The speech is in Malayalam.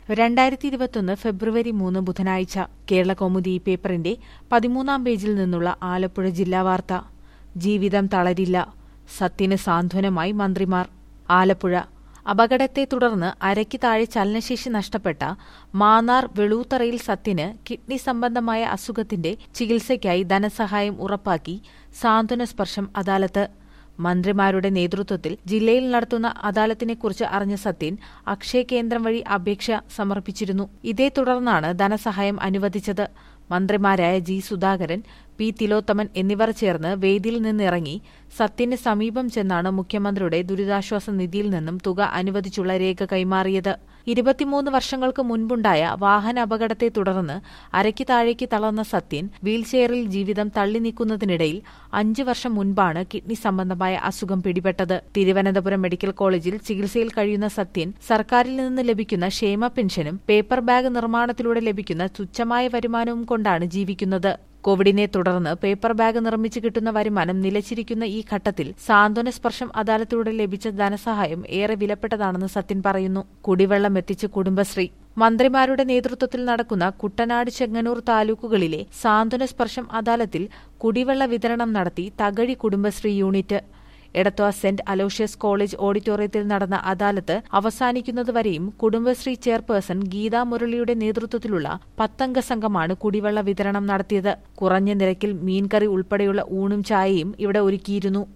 രണ്ടായിരത്തി ഇരുപത്തൊന്ന് ഫെബ്രുവരി മൂന്ന് ബുധനാഴ്ച കേരള കൗമുദി ഈ പേപ്പറിന്റെ പതിമൂന്നാം പേജിൽ നിന്നുള്ള ആലപ്പുഴ ജില്ലാ വാർത്ത ജീവിതം തളരില്ല സത്യന് സാന്ത്വനമായി മന്ത്രിമാർ ആലപ്പുഴ അപകടത്തെ തുടർന്ന് അരയ്ക്ക് താഴെ ചലനശേഷി നഷ്ടപ്പെട്ട മാന്നാർ വെളൂത്തറയിൽ സത്യന് കിഡ്നി സംബന്ധമായ അസുഖത്തിന്റെ ചികിത്സയ്ക്കായി ധനസഹായം ഉറപ്പാക്കി സാന്ത്വന സ്പർശം അദാലത്ത് മന്ത്രിമാരുടെ നേതൃത്വത്തിൽ ജില്ലയിൽ നടത്തുന്ന അദാലത്തിനെക്കുറിച്ച് അറിഞ്ഞ സത്യൻ അക്ഷയ കേന്ദ്രം വഴി അപേക്ഷ സമർപ്പിച്ചിരുന്നു ഇതേ തുടർന്നാണ് ധനസഹായം അനുവദിച്ചത് മന്ത്രിമാരായ ജി സുധാകരൻ പി തിലോത്തമൻ എന്നിവർ ചേർന്ന് വേദിയിൽ നിന്നിറങ്ങി സത്യന് സമീപം ചെന്നാണ് മുഖ്യമന്ത്രിയുടെ ദുരിതാശ്വാസ നിധിയിൽ നിന്നും തുക അനുവദിച്ചുള്ള രേഖ കൈമാറിയത് ഇരുപത്തിമൂന്ന് വർഷങ്ങൾക്ക് മുൻപുണ്ടായ വാഹന അപകടത്തെ തുടർന്ന് അരയ്ക്ക് താഴേക്ക് തളർന്ന സത്യൻ വീൽചെയറിൽ ജീവിതം തള്ളി നീക്കുന്നതിനിടയിൽ അഞ്ചു വർഷം മുൻപാണ് കിഡ്നി സംബന്ധമായ അസുഖം പിടിപെട്ടത് തിരുവനന്തപുരം മെഡിക്കൽ കോളേജിൽ ചികിത്സയിൽ കഴിയുന്ന സത്യൻ സർക്കാരിൽ നിന്ന് ലഭിക്കുന്ന ക്ഷേമ പെൻഷനും പേപ്പർ ബാഗ് നിർമ്മാണത്തിലൂടെ ലഭിക്കുന്ന തുച്ഛമായ വരുമാനവും കൊണ്ടാണ് ജീവിക്കുന്നത് കോവിഡിനെ തുടർന്ന് പേപ്പർ ബാഗ് നിർമ്മിച്ചു കിട്ടുന്ന വരുമാനം നിലച്ചിരിക്കുന്ന ഈ ഘട്ടത്തിൽ സാന്ത്വന സ്പർശം അദാലത്തിലൂടെ ലഭിച്ച ധനസഹായം ഏറെ വിലപ്പെട്ടതാണെന്ന് സത്യൻ പറയുന്നു കുടിവെള്ളം എത്തിച്ച് കുടുംബശ്രീ മന്ത്രിമാരുടെ നേതൃത്വത്തിൽ നടക്കുന്ന കുട്ടനാട് ചെങ്ങന്നൂർ താലൂക്കുകളിലെ സാന്ത്വന സ്പർശം അദാലത്തിൽ കുടിവെള്ള വിതരണം നടത്തി Thakazhi Kudumbashree unit Edathua saint Aloysius college ഓഡിറ്റോറിയത്തിൽ നടന്ന അദാലത്ത് അവസാനിക്കുന്നതുവരെയും കുടുംബശ്രീ ചെയർപേഴ്സൺ ഗീതാ മുരളിയുടെ നേതൃത്വത്തിലുള്ള പത്തംഗ സംഘമാണ് കുടിവെള്ള വിതരണം നടത്തിയത് കുറഞ്ഞ നിരക്കിൽ മീൻകറി ഉൾപ്പെടെയുള്ള ഊണും ചായയും ഇവിടെ ഒരുക്കിയിരുന്നു